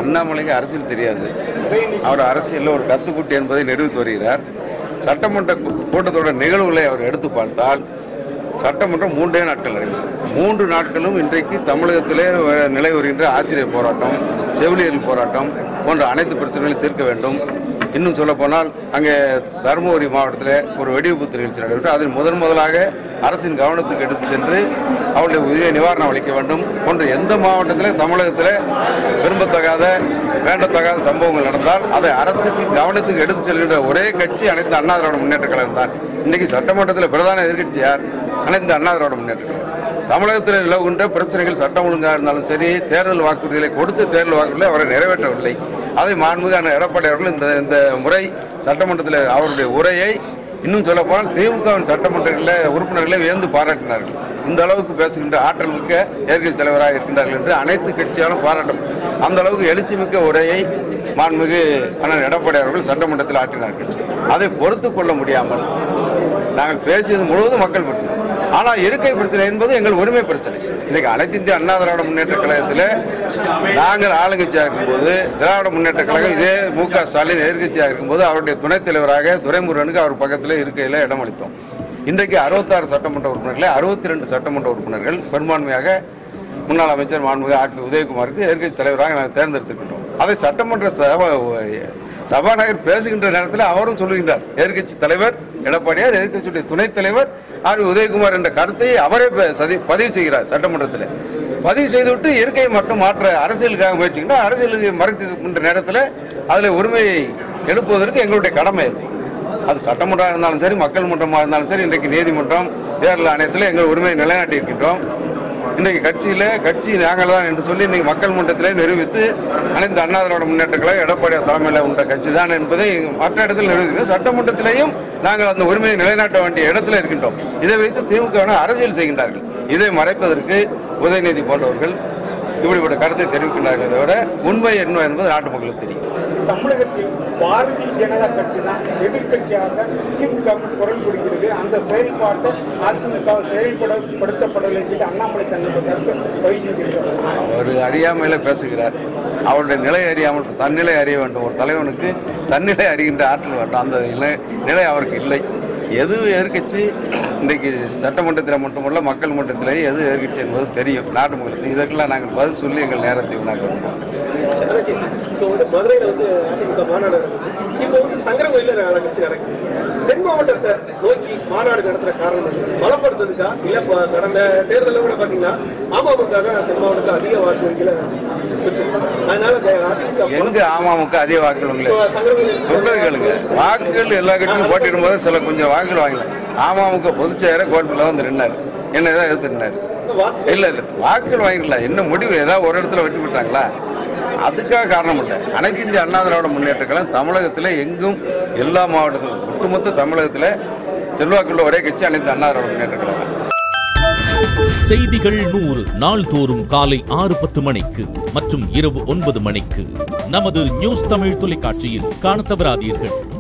அண்ணாமலைக்கு அரசியல் தெரியாது அவர் அரசியலில் ஒரு கத்துக்குட்டி என்பதை நிரூபித்து வருகிறார் சட்டமன்ற கூ- கூட்டத்தோட நிகழ்வுகளை அவர் எடுத்து பார்த்தால் சட்டமன்றம் மூன்றே நாட்கள் நடைபெறும் மூன்று நாட்களும் இன்றைக்கு தமிழகத்திலே வ- நிலை வருகின்ற ஆசிரியர் போராட்டம் செவிலியர் போராட்டம் போன்ற அனைத்து பிரச்சனைகளையும் தீர்க்க வேண்டும் இன்னும் சொல்ல போனால் அங்கே தருமபுரி மாவட்டத்தில் ஒரு வெடிவிபத்து நிகழ்ச்சி நடைபெற்று அதில் முதன் முதலாக அரசின் கவனத்துக்கு எடுத்து சென்று அவருடைய உரிய நிவாரணம் அளிக்க வேண்டும் போன்ற எந்த மாவட்டத்தில் தமிழகத்தில் விரும்பத்தகாத வேண்டத்தகாத சம்பவங்கள் நடந்தால் அதை அரசுக்கு கவனத்துக்கு எடுத்து செல்கின்ற ஒரே கட்சி அனைத்து அண்ணா திராவிட முன்னேற்ற கழகம் தான் இன்னைக்கு சட்டமன்றத்தில் பிரதான எதிர்க்கட்சி யார் அனைத்து அண்ணா திராவிட முன்னேற்ற கழகம் தமிழகத்தில் நிலவுகின்ற பிரச்சனைகள் சட்டம் ஒழுங்காக இருந்தாலும் சரி தேர்தல் வாக்குறுதிகளை கொடுத்து தேர்தல் வாக்குறுதிகளை அவரை நிறைவேற்றவில்லை அதை மாண்புமிகு அண்ணன் எடப்பாடி அவர்கள் இந்த இந்த முறை சட்டமன்றத்தில் அவருடைய உரையை இன்னும் சொல்ல போனால் திமுகவின் சட்டமன்றங்களில் உறுப்பினர்களை வியந்து பாராட்டினார்கள் இந்த அளவுக்கு பேசுகின்ற ஆற்றல் மிக்க எதிர்க்கட்சி தலைவராக இருக்கின்றார்கள் என்று அனைத்து கட்சியாலும் பாராட்டும் அந்த அளவுக்கு எழுச்சி மிக்க உரையை மாண்புமிகு அண்ணன் எடப்பாடி அவர்கள் சட்டமன்றத்தில் ஆற்றினார்கள் அதை பொறுத்து கொள்ள முடியாமல் நாங்கள் பேசியது முழுவதும் மக்கள் பிரச்சனை ஆனால் இருக்கை பிரச்சனை என்பது எங்கள் உரிமை பிரச்சனை இன்னைக்கு அனைத்து இந்திய அண்ணா திராவிட முன்னேற்ற கழகத்தில் நாங்கள் ஆளுங்கட்சியாக இருக்கும்போது திராவிட முன்னேற்ற கழகம் இதே மு க ஸ்டாலின் எதிர்க்கட்சியாக இருக்கும்போது அவருடைய துணைத் தலைவராக துரைமுருகனுக்கு அவர் பக்கத்தில் இருக்கையில் இடமளித்தோம் இன்றைக்கு அறுபத்தாறு சட்டமன்ற உறுப்பினர்களை அறுபத்தி ரெண்டு சட்டமன்ற உறுப்பினர்கள் பெரும்பான்மையாக முன்னாள் அமைச்சர் மாண்புமிகு ஆர் பி உதயகுமாருக்கு எதிர்க்கட்சி தலைவராக நாங்கள் தேர்ந்தெடுத்துக்கிட்டோம் அதை சட்டமன்ற சபா சபாநாயகர் பேசுகின்ற நேரத்தில் அவரும் சொல்லுகின்றார் எதிர்க்கட்சி தலைவர் எடப்பாடியார் எதிர்க்கட்சியுடைய துணைத் தலைவர் ஆர் பி உதயகுமார் என்ற கருத்தை அவரே ப- சதி- பதிவு செய்கிறார் சட்டமன்றத்தில் பதிவு செய்துவிட்டு இருக்கையை மட்டும் மாற்ற அரசியலுக்காக முயற்சிக்கிட்டால் அரசியலுக்கு மறுக்கின்ற நேரத்தில் அதில் உரிமையை எழுப்புவதற்கு எங்களுடைய கடமை அது அது சட்டமன்றம் இருந்தாலும் சரி மக்கள் மன்றமாக இருந்தாலும் சரி இன்றைக்கு நீதிமன்றம் தேர்தல் ஆணையத்தில் எங்கள் உரிமையை நிலைநாட்டி இருக்கின்றோம் இன்றைக்கு கட்சியில் கட்சி நாங்கள் தான் என்று சொல்லி இன்றைக்கு மக்கள் மன்றத்திலே நிரூபித்து அனைத்து அண்ணா திராவிட முன்னேற்ற கழகம் எடப்பாடியார் தலைமையில் உள்ள கட்சி தான் என்பதை மற்ற இடத்தில் நிரூபிக்கிறோம் சட்டமன்றத்திலேயும் நாங்கள் அந்த உரிமையை நிலைநாட்ட வேண்டிய இடத்துல இருக்கின்றோம் இதை வைத்து திமுக அரசியல் செய்கின்றார்கள் இதை மறைப்பதற்கு உதயநிதி போன்றவர்கள் இப்படிப்பட்ட கருத்தை தெரிவிக்கின்றார்களே தவிர உண்மை என்ன என்பது நாட்டு மக்களுக்கு தெரியும் தமிழகத்தில் பாரதிய ஜனதா கட்சி தான் எதிர்கட்சியாக திமுக குரல் கொடுக்கிறது அந்த செயல்பாட்டை அதிமுக செயல்படுத்தப்படவில்லை என்று அண்ணாமலை தன்னுடைய கருத்தை பதிவு செஞ்சிருக்கிறார் அவர் அறியாமையில பேசுகிறார் அவருடைய நிலை அறியாமல் தன்னிலை அறிய வேண்டும் ஒரு தலைவனுக்கு தன்னிலை அறிகின்ற ஆற்றல் வேண்டும் அந்த நிலை நிலை அவருக்கு இல்லை எது எதிர்க்கட்சி இன்றைக்கு சட்டமன்றத்தில் மட்டுமல்ல மக்கள் மன்றத்திலேயே எது எதிர்க்கட்சி என்பது தெரியும் நாட்டு மக்களுக்கு இதற்கெல்லாம் நாங்கள் பதில் சொல்லி எங்கள் நேரத்தை வீணாக்க விரும்புவோம் அண்ணாச்சி, இப்போ வந்து மதுரையில வந்து அதிமுக மாநாடு நடக்குது இப்போ வந்து சங்கரங்கோயில நிகழ்ச்சி நடக்குது தென் மாவட்டத்தை நோக்கி மாநாடு நடத்துற காரணம் என்ன? பலப்படுத்துறதுக்கா இல்ல இப்ப கடந்த தேர்தலில் கூட பாத்தீங்கன்னா அமமுக தான் தென் மாவட்டத்தில் அதிக வாக்கு வங்கியில பெற்றிருக்கு. அதனால இந்த அதிமுக எங்க அமமுக அதிக வாக்குகள் இப்போ சங்கரங்கோயில் சொல்றது கேளுங்க வாக்குகள் எல்லா கட்சியும் போட்டியிடும் போது சில கொஞ்சம் வாக்குகள் வாங்கலாம் அமமுக பொதுச் செயலர் கோர்ட்டில் வந்து நின்னார் என்ன தான் எதிர்த்து நின்னார் வாக்கு இல்ல இல்ல வாக்குகள் வாங்கிக்கலாம் என்ன முடிவு ஏதாவது ஒரு இடத்துல வெட்டி விட்டாங்களா அதுக்காக காரணம் இல்லை அனைத்து இந்திய அண்ணா திராவிட முன்னேற்ற கழகம் தமிழகத்தில் எங்கும் எல்லா மாவட்டத்திலும் ஒட்டுமொத்த தமிழகத்தில் செல்வாக்குள்ள ஒரே கட்சி அனைத்து அண்ணா திராவிட முன்னேற்ற கழகம் செய்திகள் நூறு நாள்தோறும் காலை ஆறு பத்து மணிக்கு மற்றும் இரவு ஒன்பது மணிக்கு நமது நியூஸ் தமிழ் தொலைக்காட்சியில் காணத் தவறாதீர்கள்